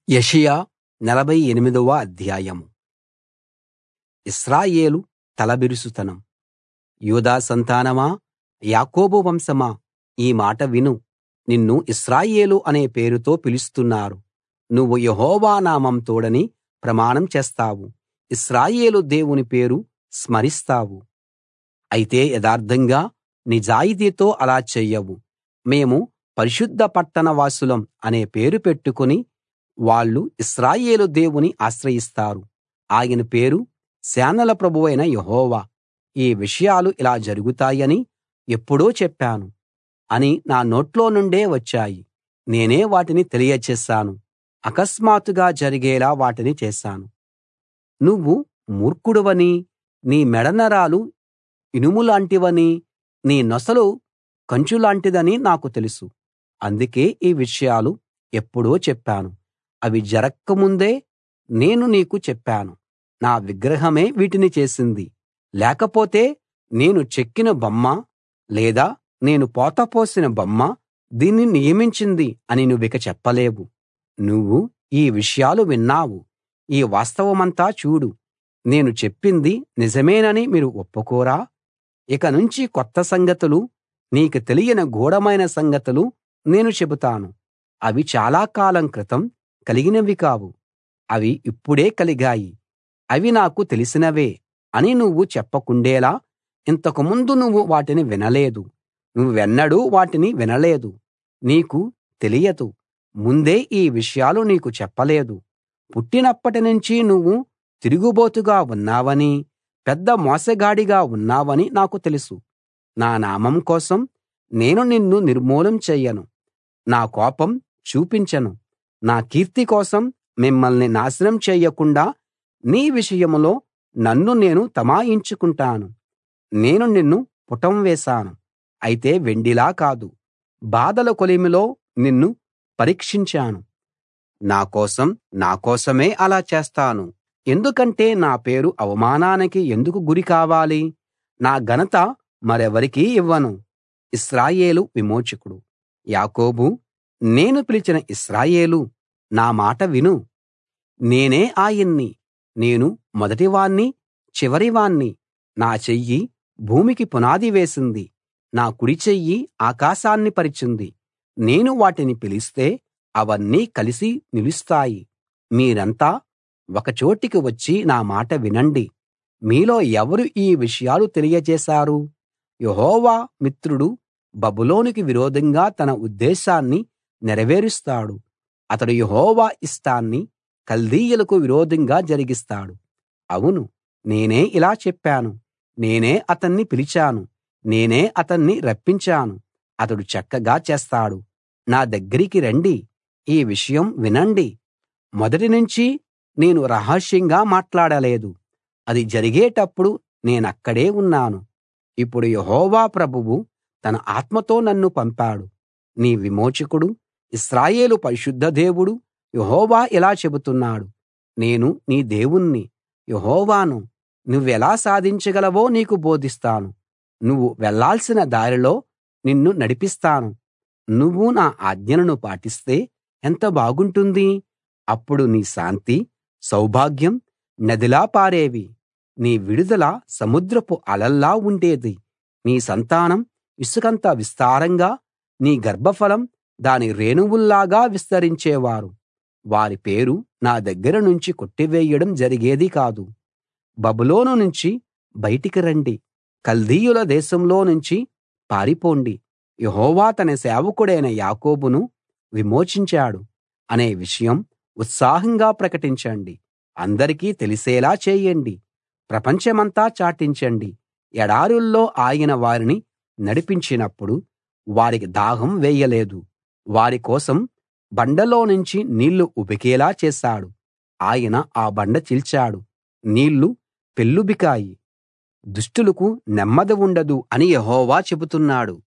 యెషయా నలభై ఎనిమిదవ అధ్యాయం ఇశ్రాయేలు తలబిరుసుతనం యూదా సంతానమా యాకోబు వంశమా ఈ మాట విను నిన్ను ఇశ్రాయేలు అనే పేరుతో పిలుస్తున్నారు నువ్వు యెహోవా నామం తోడని ప్రమాణం చేస్తావు ఇశ్రాయేలు దేవుని పేరు స్మరిస్తావు అయితే యథార్థంగా నిజాయితీతో అలా చెయ్యవు మేము పరిశుద్ధ పట్టణ వాసులం అనే పేరు పెట్టుకుని వాళ్ళు ఇశ్రాయేలు దేవుని ఆశ్రయిస్తారు ఆయన పేరు సేనల ప్రభువైన యెహోవా ఈ విషయాలు ఇలా జరుగుతాయని ఎప్పుడో చెప్పాను అని నా నోట్లో నుండే వచ్చాయి నేనే వాటిని తెలియచేశాను అకస్మాత్తుగా జరిగేలా వాటిని చేశాను నువ్వు మూర్ఖుడివనీ నీ మెడనరాలు ఇనుములాంటివనీ నీ నొసలు కంచులాంటిదని నాకు తెలుసు అందుకే ఈ విషయాలు ఎప్పుడో చెప్పాను అవి జరక్కముందే నేను నీకు చెప్పాను నా విగ్రహమే వీటిని చేసింది లేకపోతే నేను చెక్కిన బొమ్మ లేదా నేను పోతపోసిన బొమ్మ దీన్ని నియమించింది అని నువ్విక చెప్పలేవు నువ్వు ఈ విషయాలు విన్నావు ఈ వాస్తవమంతా చూడు నేను చెప్పింది నిజమేనని మీరు ఒప్పుకోరా ఇక నుంచి కొత్త సంగతులు నీకు తెలియని గూఢమైన సంగతులు నేను చెబుతాను అవి చాలా కాలం క్రితం కలిగినవి కావు అవి ఇప్పుడే కలిగాయి అవి నాకు తెలిసినవే అని నువ్వు చెప్పకుండేలా ఇంతకు ముందు నువ్వు వాటిని వినలేదు నువ్వెన్నడూ వాటిని వినలేదు నీకు తెలియదు ముందే ఈ విషయాలు నీకు చెప్పలేదు పుట్టినప్పటి నుంచి నువ్వు తిరుగుబోతుగా ఉన్నావనీ పెద్ద మోసగాడిగా ఉన్నావని నాకు తెలుసు నా నామం కోసం నేను నిన్ను నిర్మూలం చెయ్యను నా కోపం చూపించను నా కీర్తి కోసం మిమ్మల్ని నాశనం చెయ్యకుండా నీ విషయంలో నన్ను నేను తమాయించుకుంటాను నేను నిన్ను పుటం వేశాను అయితే వెండిలా కాదు బాధల కొలిమిలో నిన్ను పరీక్షించాను నా కోసం నా కోసమే అలా చేస్తాను ఎందుకంటే నా పేరు అవమానానికి ఎందుకు గురి కావాలి నా ఘనత మరెవరికీ ఇవ్వను ఇశ్రాయేలు విమోచకుడు యాకోబూ నేను పిలిచిన ఇశ్రాయేలూ నా మాట విను నేనే ఆయన్ని నేను మొదటివాణ్ణి చివరివాణ్ణి నా చెయ్యి భూమికి పునాది వేసింది నా కుడి చెయ్యి ఆకాశాన్ని పరిచింది నేను వాటిని పిలిస్తే అవన్నీ కలిసి నిలుస్తాయి మీరంతా ఒకచోటికి వచ్చి నా మాట వినండి మీలో ఎవరు ఈ విషయాలు తెలియజేశారు యెహోవా మిత్రుడు బబులోనుకి విరోధంగా తన ఉద్దేశాన్ని నెరవేరుస్తాడు అతడు యెహోవా ఇష్టాన్ని కల్దీయులకు విరోధంగా జరిగిస్తాడు అవును నేనే ఇలా చెప్పాను నేనే అతన్ని పిలిచాను నేనే అతన్ని రప్పించాను అతడు చక్కగా చేస్తాడు నా దగ్గరికి రండి ఈ విషయం వినండి మొదటి నుంచి నేను రహస్యంగా మాట్లాడలేదు అది జరిగేటప్పుడు నేనక్కడే ఉన్నాను ఇప్పుడు యెహోవా ప్రభువు తన ఆత్మతో నన్ను పంపాడు నీ విమోచకుడు ఇశ్రాయేలు పరిశుద్ధ దేవుడు యెహోవా ఇలా చెబుతున్నాడు నేను నీ దేవుణ్ణి యెహోవాను నువ్వెలా సాధించగలవో నీకు బోధిస్తాను నువ్వు వెళ్ళాల్సిన దారిలో నిన్ను నడిపిస్తాను నువ్వు నా ఆజ్ఞలను పాటిస్తే ఎంత బాగుంటుంది అప్పుడు నీ శాంతి సౌభాగ్యం నదిలా పారేవి నీ విడుదల సముద్రపు అలల్లా ఉండేది నీ సంతానం ఇసుకంత విస్తారంగా నీ గర్భఫలం దాని రేణువుల్లాగా విస్తరించేవారు వారి పేరు నా దగ్గర నుంచి కొట్టివేయడం జరిగేది కాదు బబులోను నుంచి బయటికి రండి కల్దీయుల దేశంలో నుంచి పారిపోండి యెహోవా తన సేవకుడైన యాకోబును విమోచించాడు అనే విషయం ఉత్సాహంగా ప్రకటించండి అందరికీ తెలిసేలా చేయండి ప్రపంచమంతా చాటించండి ఎడారుల్లో ఆయన వారిని నడిపించినప్పుడు వారికి దాహం వేయలేదు వారి కోసం బండలో నుంచి నీళ్లు ఉబికేలా చేశాడు ఆయన ఆ బండ చీల్చాడు నీళ్లు పెల్లుబికాయి దుష్టులకు నెమ్మది ఉండదు అని యెహోవా చెబుతున్నాడు